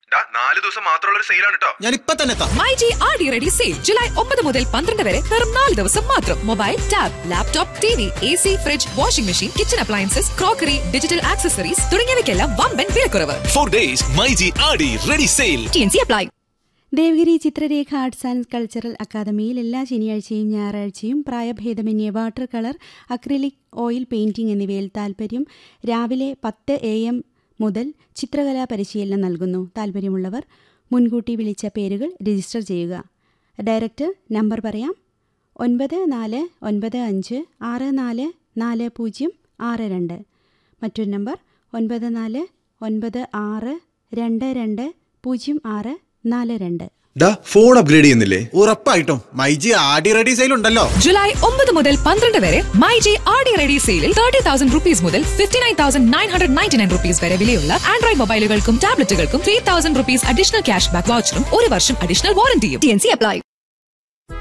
ഡാ നാല് ദിവസം മാത്രമുള്ള ഒരു സെയിലാണ് കേട്ടോ ഞാൻ ഇപ്പൊ തന്നെ എത്താം my G R D ready sale July ഒമ്പത് മുതൽ പന്ത്രണ്ട് വരെ വെറും നാല് ദിവസം മാത്രം mobile tab laptop T V A C fridge washing machine kitchen appliances crockery digital accessories തുടങ്ങിയവയ്ക്കെല്ലാം വമ്പൻ വിലക്കുറവ് Four days, Maiji Adi ready sale. T N C apply Devagiri Chitrarekha arts and cultural അക്കാദമിയിൽ എല്ലാ ശനിയാഴ്ചയും ഞായറാഴ്ചയും പ്രായഭേദമന്യേ water colour acrylic oil painting എന്നിവയിൽ താൽപ്പര്യം രാവിലെ പത്ത് എ എം മുതൽ ചിത്രകലാ പരിശീലനം നൽകുന്നു താൽപ്പര്യമുള്ളവർ മുൻകൂട്ടി വിളിച്ച പേരുകൾ രജിസ്റ്റർ ചെയ്യുക ഡയറക്ടർ നമ്പർ പറയാം ഒൻപത് നാല് ഒൻപത് അഞ്ച് ആറ് നാല് നാല് പൂജ്യം ആറ് രണ്ട് മറ്റൊരു നമ്പർ ഒൻപത് നാല് ഒൻപത് ആറ് രണ്ട് രണ്ട് പൂജ്യം ആറ് നാല് രണ്ട് ഡാ ഫോൺ അപ്ഗ്രേഡ് ചെയ്യുന്നില്ലേ ഉറപ്പായിട്ടും മൈജി ആടി റെഡി സെയിൽ ഉണ്ടല്ലോ ജൂലൈ ഒമ്പത് മുതൽ പന്ത്രണ്ട് വരെ my G R D ready സെയിലിൽ തേർട്ടി തൗസൻഡ് റുപ്പീസ് മുതൽ fifty nine thousand nine hundred ninety nine rupees വരെ വിലയുള്ള ആൻഡ്രോയിഡ് മൊബൈലുകൾക്കും ടാബ്ലറ്റുകൾക്കും three thousand rupees additional cash back വൗച്ചറും ഒരു വർഷം അഡീഷണൽ വാറന്റിയും ടി എൻ സി അപ്ലൈ